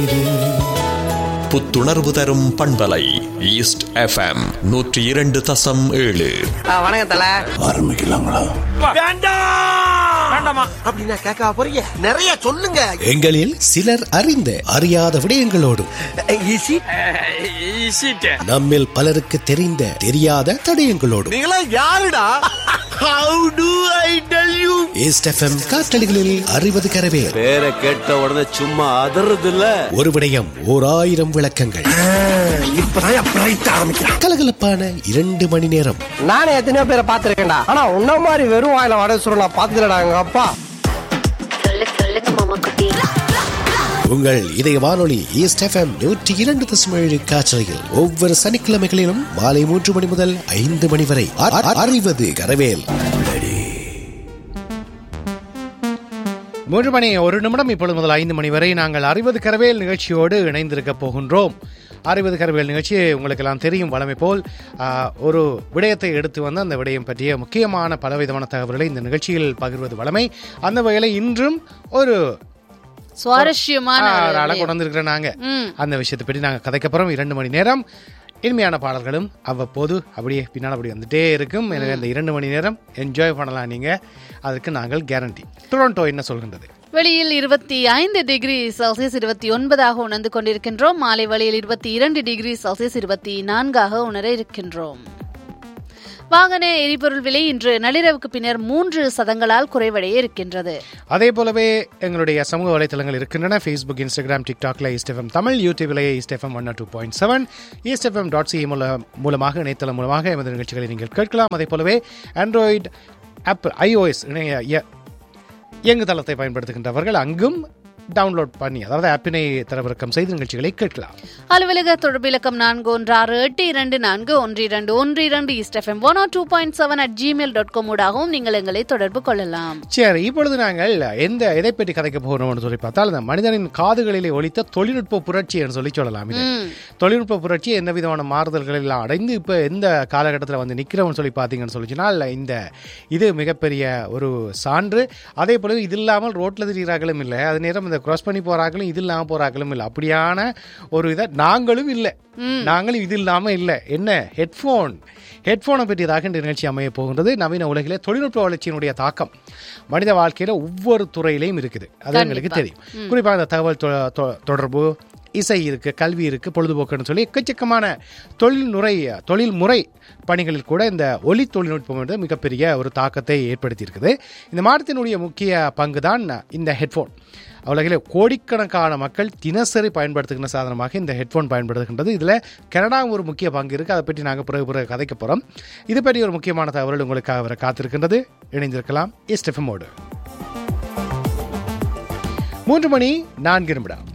புத்துணர்வு தரும் பண்பலை ஈஸ்ட் எஃப்எம் நூற்றி இரண்டு தசம் ஏழு வணக்கம் தல ஆரம்பிக்கலாங்களா வேண்டாமா அப்படின்னா கேட்க போறீங்க நிறைய சொல்லுங்க எங்களில் சிலர் அறிந்த அறியாத விடயங்களோடும் ஈசி நம்மில் பலருக்கு தெரிந்த தெரியாத தடயங்களோடும் நீங்களா யாருடா how do I tell you East FM காற்றலிகளில் அறிவது கரவே பேரை கேட்ட உடனே சும்மா அதறது இல்ல ஒரு விடயம் ஓர் ஆயிரம் விளக்கங்கள் இப்பதான் பிரைட் ஆரம்பிக்கிறான் கலகலப்பான இரண்டு மணி நேரம் நானே எத்தனையோ பேரை பார்த்திருக்கேன்டா ஆனா உன்ன மாதிரி வெறும் வாயில வடை சுருள் நான் பார்த்ததுலடா எங்க அப்பா சொல்லு சொல்லுங்க மாமா குட்டி உங்கள் இதய வானொலி ஈஸ்ட் எஃப்எம் நூற்றி இரண்டு தசம் ஏழு காற்றலையில் ஒவ்வொரு சனிக்கிழமைகளிலும் மாலை மூன்று மணி முதல் ஐந்து மணி வரை அ- அ- அறிவது கரவேல் மூன்று மணி ஒரு நிமிடம் இப்பொழுது முதல் ஐந்து மணி வரை நாங்கள் அறிவது கரவேல் நிகழ்ச்சியோடு இணைந்திருக்க போகின்றோம் அறிவது கரவேல் நிகழ்ச்சி உங்களுக்கு எல்லாம் தெரியும் வளமை போல் ஆ, ஒரு விடயத்தை எடுத்து வந்து அந்த விடயம் பற்றிய முக்கியமான பலவிதமான தகவல்களை இந்த நிகழ்ச்சியில் பகிர்வது வளமை அந்த வகையில் இன்றும் ஒரு சுவாரஸ்யமான ஆ, ஒரு ஒரு ஆளை விடயம். கொண்டு வந்திருக்கிறோம் நாங்க ம். அந்த விஷயத்தை பற்றி நாங்கள் கதைக்க போகிறோம் இரண்டு மணி நேரம் இனிமையான பாடல்களும் அவ்வப்போது அப்படியே பின்னால் அப்படி வந்துட்டே இருக்கும் எனவே அந்த இரண்டு மணி நேரம் என்ஜாய் பண்ணலாம் நீங்க அதுக்கு நாங்கள் கேரண்டி டொரண்டோ என்ன சொல்கின்றது வெளியில் இருபத்தி ஐந்து டிகிரி செல்சியஸ் இருபத்தி ஒன்பதாக உணர்ந்து கொண்டிருக்கின்றோம் மாலை வழியில் இருபத்தி இரண்டு டிகிரி செல்சியஸ் இருபத்தி நான்காக உணர இருக்கின்றோம் வாகன எரிபொருள் விலை இன்று நள்ளிரவுக்கு பின்னர் மூன்று சதங்களால் குறைவடைய இருக்கின்றது அதே போலவே எங்களுடைய சமூக வலைத்தளங்கள் இருக்கின்றன ஃபேஸ்புக் இன்ஸ்டாகிராம் டிக்டாக்ல ஈஸ்ட் தமிழ் யூடியூப்ல East FM one two point seven East FM dot C மூலமாக இணையதளம் மூலமாக எமது நிகழ்ச்சிகளை நீங்கள் கேட்கலாம் அதே போலவே ஆண்ட்ராய்டு ஆப்பிள் ஐஓஎஸ் இணைய இய- இயங்குதளத்தை பயன்படுத்துகின்றவர்கள் அங்கும் டவுன்லோட் பண்ணி அதாவது ஆப்பினை தரவிறக்கம் செய்து நிகழ்ச்சிகளை கேட்கலாம் அலுவலக தொடர்பு இலக்கம் நான்கு ஒன்று ஆறு எட்டு இரண்டு நான்கு ஒன்று இரண்டு ஒன்று இரண்டு East FM one two point seven at Gmail dot com ஊடாகவும் நீங்கள் எங்களை தொடர்பு கொள்ளலாம் சரி இப்பொழுது நாங்கள் எந்த எதை பற்றி கதைக்க போகிறோம்னு சொல்லி பார்த்தால் இந்த மனிதனின் காதுகளிலே ஒலித்த தொழில்நுட்ப புரட்சி என்று சொல்லி சொல்லலாம் இது தொழில்நுட்ப புரட்சி எந்த விதமான மாறுதல்கள் எல்லாம் அடைந்து இப்போ எந்த காலகட்டத்தில் வந்து நிற்கிறோம்னு சொல்லி பார்த்தீங்கன்னு சொல்லிச்சுனால் இந்த இது மிகப்பெரிய ஒரு சான்று அதே போல இது இல்லாமல் ரோட்டில் திரிகிறார்களும் இல்லை அது நேரம் இந்த கிராஸ் பண்ணி போறாங்களும் இது இல்லாமல் போறாங்களும் இல்லை அப்படியான ஒரு இதை நாங்களும் இல்லை நாங்களும் இது இல்லாமல் இல்லை என்ன ஹெட்ஃபோன் ஹெட்ஃபோனை பற்றியதாக இந்த நிகழ்ச்சி அமைய போகின்றது நவீன உலகிலே தொழில்நுட்ப வளர்ச்சியினுடைய தாக்கம் மனித வாழ்க்கையில ஒவ்வொரு துறையிலையும் இருக்குது அது எங்களுக்கு தெரியும் குறிப்பாக இந்த தகவல் தொ- தொ- தொடர்பு இசை இருக்கு கல்வி இருக்கு பொழுதுபோக்குன்னு சொல்லி எக்கச்சக்கமான தொழில் நுறை தொழில் முறை பணிகளில் கூட இந்த ஒலி தொழில்நுட்பம் வந்து மிகப்பெரிய ஒரு தாக்கத்தை ஏற்படுத்தி இருக்குது இந்த மாதத்தினுடைய முக்கிய பங்கு தான் இந்த ஹெட்ஃபோன் உலகிலே கோடிக்கணக்கான மக்கள் தினசரி பயன்படுத்துகின்ற சாதனமாக இந்த ஹெட்ஃபோன் பயன்படுத்துகின்றது இதில் கனடாவும் ஒரு முக்கிய பங்கு இருக்குது அதை பற்றி நாங்கள் பிறகு பிறகு கதைக்க போகிறோம் இது பற்றி ஒரு முக்கியமான தகவல் உங்களுக்காக வர காத்திருக்கின்றது இணைந்திருக்கலாம் எஸ்டெஃபமோடு மூன்று மணி நான்கு நிமிடம்